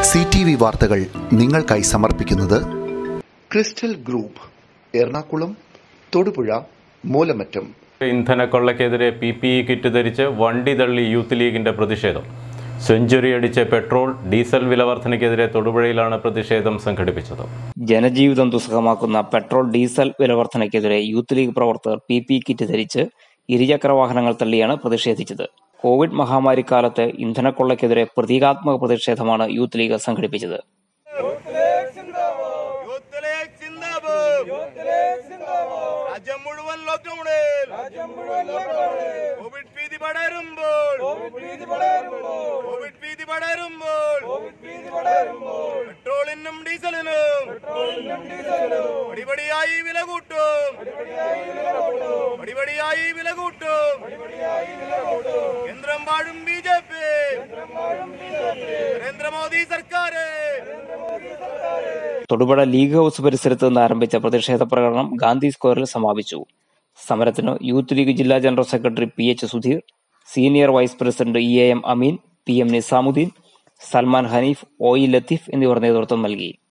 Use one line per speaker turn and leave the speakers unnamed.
C T V വാർത്തകൾ നിങ്ങൾക്കായി സമർപ്പിക്കുന്നത് ക്രിസ്റ്റൽ ഗ്രൂപ്പ് എറണാകുളം തൊടുപുഴ മൂലമറ്റം
ഇന്ധനക്കൊള്ളയ്ക്കെതിരെ പി പി ഇ കിറ്റ് ധരിച്ച് വണ്ടി തള്ളി യൂത്ത് ലീഗിന്റെ പ്രതിഷേധം സെഞ്ചുറി അടിച്ച് പെട്രോൾ ഡീസൽ വില വർധനയ്ക്കെതിരെ തൊടുപുഴയിലാണ് പ്രതിഷേധം സംഘടിപ്പിച്ചത്
ജനജീവിതം ദുസ്സഹമാക്കുന്ന പെട്രോൾ ഡീസൽ വിലവർധനയ്ക്കെതിരെ യൂത്ത് ലീഗ് പ്രവർത്തകർ പി പി കിറ്റ് ധരിച്ച് ഇരുചക്ര വാഹനങ്ങൾ തള്ളിയാണ് പ്രതിഷേധിച്ചത് കോവിഡ് മഹാമാരിക്കാലത്ത് ഇന്ധനക്കൊള്ളയ്ക്കെതിരെ പ്രതീകാത്മക പ്രതിഷേധമാണ് യൂത്ത് ലീഗ് സംഘടിപ്പിച്ചത്
യൂത്ത് ലീഗ് സിന്ദാബാദ് രാജ്യം മുഴുവൻ ലോക്ക്ഡൌണിൽ കോവിഡ് ഭീതി പടരുമ്പോൾ കോവിഡ് ഭീതി പടരുമ്പോൾ പെട്രോളിനും ഡീസലിനും പടിപടിയായി വില കൂട്ടും പടിപടിയായി വില കൂട്ടും കേന്ദ്രം വാഴും ബി ജെ പി നരേന്ദ്രമോദി സർക്കാര്
തൊടുപുഴ ലീഗ് ഹൌസ് പരിസരത്ത് നിന്ന് ആരംഭിച്ച പ്രതിഷേധ പ്രകടനം ഗാന്ധി സ്ക്വയറിൽ സമാപിച്ചു സമരത്തിന് യൂത്ത് ലീഗ് ജില്ലാ general secretary P H Sudheer senior vice president E A M Ameen P M Nizamuddin Salman Haneef O E Latheef എന്നിവർ നേതൃത്വം നൽകി